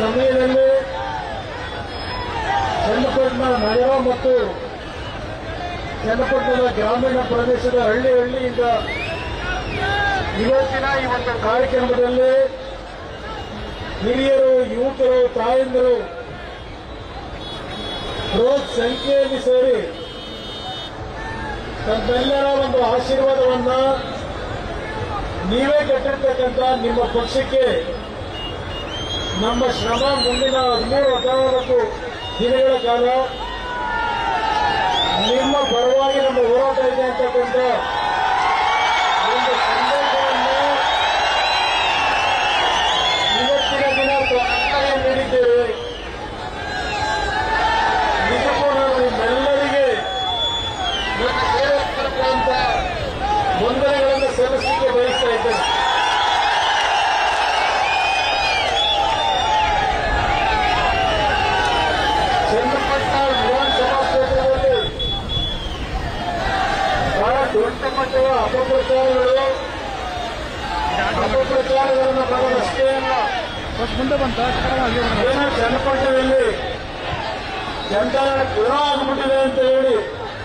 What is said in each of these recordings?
ಸಮಯದಲ್ಲಿ ಚನ್ನಪಟ್ಟಣ ನಗರ ಮತ್ತು ಚನ್ನಪಟ್ಟಣದ ಗ್ರಾಮೀಣ ಪ್ರದೇಶದ ಹಳ್ಳಿ ಹಳ್ಳಿಯಿಂದ ಇವತ್ತಿನ ಈ ಒಂದು ಕಾರ್ಯಕ್ರಮದಲ್ಲಿ ಹಿರಿಯರು ಯುವಕರು ತಾಯಂದಿರು ಬೃಹತ್ ಸಂಖ್ಯೆಯಲ್ಲಿ ಸೇರಿ ತಮ್ಮೆಲ್ಲರ ಒಂದು ಆಶೀರ್ವಾದವನ್ನ ನೀವೇ ಕಟ್ಟಿರ್ತಕ್ಕಂಥ ನಿಮ್ಮ ಪಕ್ಷಕ್ಕೆ ನಮ್ಮ ಶ್ರಮ ಮುಂದಿನ ಹದಿಮೂರು ಹದಿನಾಲ್ಕು ದಿನಗಳ ಕಾಲ ನಿಮ್ಮ ಪರವಾಗಿ ನಮ್ಮ ಹೋರಾಟ ಇದೆ ಅಂತಕ್ಕಂಥ ಒಂದು ಸಂದೇಶವನ್ನು ಇವತ್ತಿನ ದಿನ ಪ್ರಕಟಣೆ ನೀಡಿದ್ದೇವೆ ನಿಜಕ್ಕೂ ನಾನು ನಿಮ್ಮೆಲ್ಲರಿಗೆ ನನ್ನ ಸೇರಿರ್ತಕ್ಕಂಥ ವಂದನೆಗಳನ್ನು ಸಲ್ಲಿಸಲಿಕ್ಕೆ ಬಯಸ್ತಾ ಇದ್ದೇನೆ ಚನ್ನಪಟ್ಟಣ ವಿಧಾನಸಭಾ ಕ್ಷೇತ್ರದಲ್ಲಿ ಬಹಳ ದೊಡ್ಡ ಮಟ್ಟದ ಅಪಪ್ರಚಾರಗಳು ಅಪಪ್ರಚಾರಗಳನ್ನು ಬರೋದಷ್ಟೇ ಅಲ್ಲ ಬಸ್ ಮುಂದೆ ಬಂತ ಏನೋ ಚನ್ನಪಟ್ಟಣದಲ್ಲಿ ಜನತಾದಳ ಜ್ವರ ಆಗ್ಬಿಟ್ಟಿದೆ ಅಂತ ಹೇಳಿ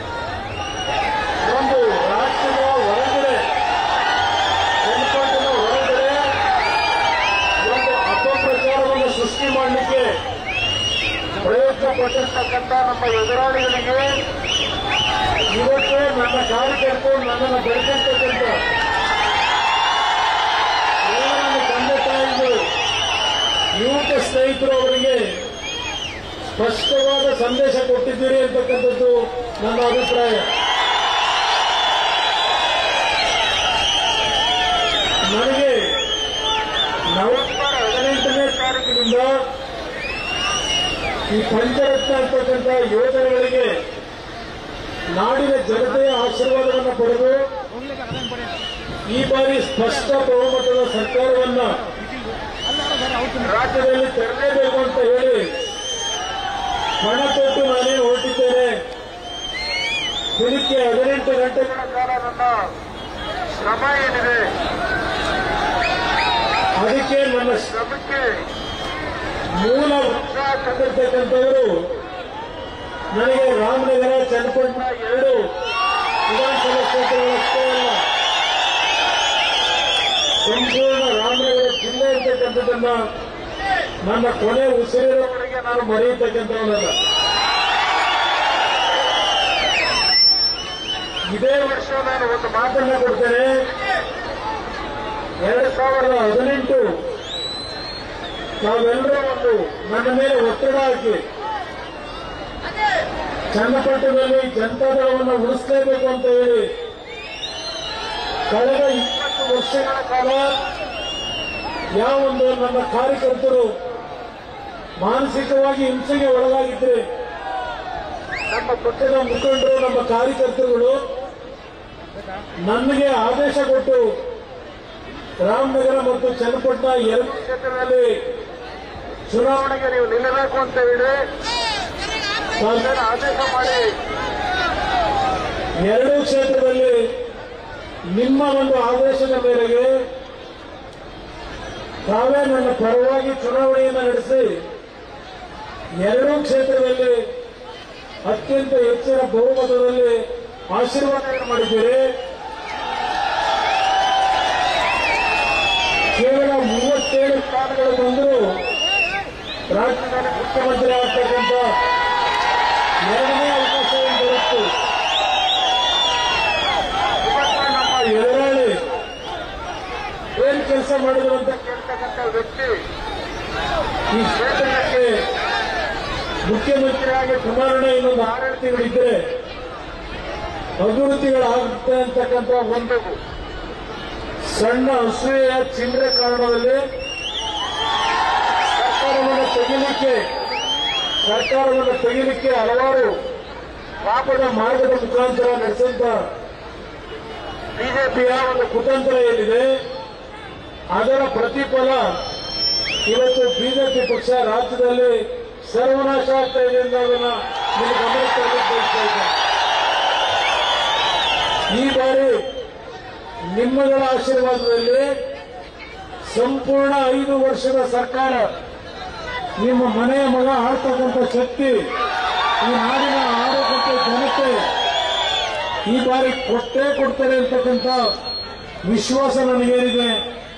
ಒಂದು ರಾಜ್ಯದ ಹೊರಗಡೆ ಚನ್ನಪಟ್ಟಣದ ಹೊರಗಡೆ ಒಂದು ಅಪಪ್ರಚಾರವನ್ನು ಸೃಷ್ಟಿ ಮಾಡಲಿಕ್ಕೆ ಪ್ರಯತ್ನ ಪಟ್ಟಿರ್ತಕ್ಕಂಥ ನಮ್ಮ ಎದುರಾಳಿಗಳಿಗೆ ಇವತ್ತು ನನ್ನ ಕಾರ್ಯಕರ್ತರು ನನ್ನನ್ನು ಬೆಳೆಸಿರ್ತಕ್ಕಂಥ ಎಲ್ಲ ನನ್ನ ತಂದೆ ತಾಯಿಗಳು ಯುವಕ ಸ್ನೇಹಿತರು ಅವರಿಗೆ ಸ್ಪಷ್ಟವಾದ ಸಂದೇಶ ಕೊಟ್ಟಿದ್ದೀರಿ ಅಂತಕ್ಕಂಥದ್ದು ನನ್ನ ಅಭಿಪ್ರಾಯ ನನಗೆ ನವೆಂಬರ್ ಹದಿನೆಂಟನೇ ತಾರೀಕಿನಿಂದ ಈ ಪಂಚರತ್ನ ಅಂತಕ್ಕಂಥ ಯೋಜನೆಗಳಿಗೆ ನಾಡಿನ ಜನತೆಯ ಆಶೀರ್ವಾದವನ್ನು ಪಡೆದು ಈ ಬಾರಿ ಸ್ಪಷ್ಟ ಬಹುಮತದ ಸರ್ಕಾರವನ್ನ ರಾಜ್ಯದಲ್ಲಿ ತರಲೇಬೇಕು ಅಂತ ಹೇಳಿ ಹಣ ಕೊಟ್ಟು ನಾನೇ ಹೊರಟಿದ್ದೇನೆ ದಿನಕ್ಕೆ ಹದಿನೆಂಟು ಗಂಟೆಗಳ ಕಾಲ ನನ್ನ ಶ್ರಮ ಏನಿದೆ ಅದಕ್ಕೆ ನನ್ನ ಶ್ರಮಕ್ಕೆ ಮೂಲ ಉತ್ಸಾಹ ತಂದಿರ್ತಕ್ಕಂಥವರು ನನಗೆ ರಾಮನಗರ ಚನ್ನಪಟ್ಟಣ ಎರಡು ವಿಧಾನಸಭಾ ಕ್ಷೇತ್ರಗಳಷ್ಟೇ ಅಲ್ಲ ಸಂಪೂರ್ಣ ರಾಮನಗರ ಜಿಲ್ಲೆ ಇರ್ತಕ್ಕಂಥದ್ದನ್ನ ನನ್ನ ಕೊನೆ ಉಸಿರಿನವರೆಗೆ ನಾನು ಮರೆಯತಕ್ಕಂಥವನಲ್ಲ ಇದೇ ವರ್ಷ ನಾನು ಒಂದು ಮಾತನ್ನ ಕೊಡ್ತೇನೆ ಎರಡು ಸಾವಿರದ ಹದಿನೆಂಟು ನಾವೆಲ್ಲರೂ ಒಂದು ನನ್ನ ಮೇಲೆ ಒತ್ತಡ ಹಾಕಿ ಚನ್ನಪಟ್ಟಣದಲ್ಲಿ ಜನತಾದಳವನ್ನು ಉಳಿಸಲೇಬೇಕು ಅಂತ ಹೇಳಿ ಕಳೆದ ಇಪ್ಪತ್ತು ವರ್ಷಗಳ ಕಾಲ ಯಾವೊಂದು ನನ್ನ ಕಾರ್ಯಕರ್ತರು ಮಾನಸಿಕವಾಗಿ ಹಿಂಸೆಗೆ ಒಳಗಾಗಿದ್ರೆ ನಮ್ಮ ಪಕ್ಷದ ಮುಖಂಡರು ನಮ್ಮ ಕಾರ್ಯಕರ್ತರುಗಳು ನನಗೆ ಆದೇಶ ಕೊಟ್ಟು ರಾಮನಗರ ಮತ್ತು ಚನ್ನಪಟ್ಟಣ ಎರಡು ಕ್ಷೇತ್ರದಲ್ಲಿ ಚುನಾವಣೆಗೆ ನೀವು ನಿಲ್ಲಬೇಕು ಅಂತ ಹೇಳಿ ನಾನು ಆದೇಶ ಮಾಡಿ ಎರಡೂ ಕ್ಷೇತ್ರದಲ್ಲಿ ನಿಮ್ಮ ಒಂದು ಆದೇಶದ ಮೇರೆಗೆ ತಾವೇ ನನ್ನ ಪರವಾಗಿ ಚುನಾವಣೆಯನ್ನು ನಡೆಸಿ ಎರಡೂ ಕ್ಷೇತ್ರದಲ್ಲಿ ಅತ್ಯಂತ ಹೆಚ್ಚಿನ ಬಹುಮತದಲ್ಲಿ ಆಶೀರ್ವಾದ ಮಾಡಿದ್ದೀರಿ ಕೇವಲ ಮೂವತ್ತೇಳು ಸ್ಥಾನಗಳು ಬಂದರೂ ರಾಜ್ಯದಲ್ಲಿ ಮುಖ್ಯಮಂತ್ರಿ ಆಗ್ತಕ್ಕಂಥ ಎರಡನೇ ಅವಕಾಶ ಏನು ಬರುತ್ತು ಇವತ್ತು ನಮ್ಮ ಎದುರಾಳಿ ಏನ್ ಕೆಲಸ ಮಾಡಿದ್ರು ಅಂತ ಕೇಳ್ತಕ್ಕಂಥ ವ್ಯಕ್ತಿ ಈ ಕ್ಷೇತ್ರಕ್ಕೆ ಮುಖ್ಯಮಂತ್ರಿಯಾಗಿ ಕುಮಾರಣ್ಣ ಇನ್ನೊಂದು ಆರು ತಿಂಗಳಿದ್ರೆ ಅಭಿವೃದ್ಧಿಗಳಾಗುತ್ತೆ ಅಂತಕ್ಕಂಥ ಒಂದು ಸಣ್ಣ ಅಸೂಯೆಯ ಚಿಲ್ಲರೆ ಕಾರಣದಲ್ಲಿ ಸರ್ಕಾರವನ್ನು ತೆಗಿಲಿಕ್ಕೆ ಸರ್ಕಾರವನ್ನು ತೆಗಿಲಿಕ್ಕೆ ಹಲವಾರು ಪಾಪದ ಮಾರ್ಗದ ಮುಖಾಂತರ ನಡೆಸಿದ ಬಿಜೆಪಿಯ ಒಂದು ಕುತಂತ್ರ ಏನಿದೆ ಅದರ ಪ್ರತಿಫಲ ಇವತ್ತು ಬಿಜೆಪಿ ಪಕ್ಷ ರಾಜ್ಯದಲ್ಲಿ ಸರ್ವನಾಶ ಆಗ್ತಾ ಇದೆ ಅಂತ ಅದನ್ನ ನೀವು ಗಮನಿಸ್ತಾ ಬಯಸ್ತಾ ಇದ್ದೇನೆ ಈ ಬಾರಿ ನಿಮ್ಮಗಳ ಆಶೀರ್ವಾದದಲ್ಲಿ ಸಂಪೂರ್ಣ ಐದು ವರ್ಷದ ಸರ್ಕಾರ ನಿಮ್ಮ ಮನೆಯ ಮಗ ಆಡ್ತಕ್ಕಂಥ ಶಕ್ತಿ ಈ ನಾಡಿನ ಆಡತಕ್ಕಂಥ ಜನತೆ ಈ ಬಾರಿ ಕೊಟ್ಟೇ ಕೊಡ್ತಾರೆ ಅಂತಕ್ಕಂಥ ವಿಶ್ವಾಸ ನನಗೇನಿದೆ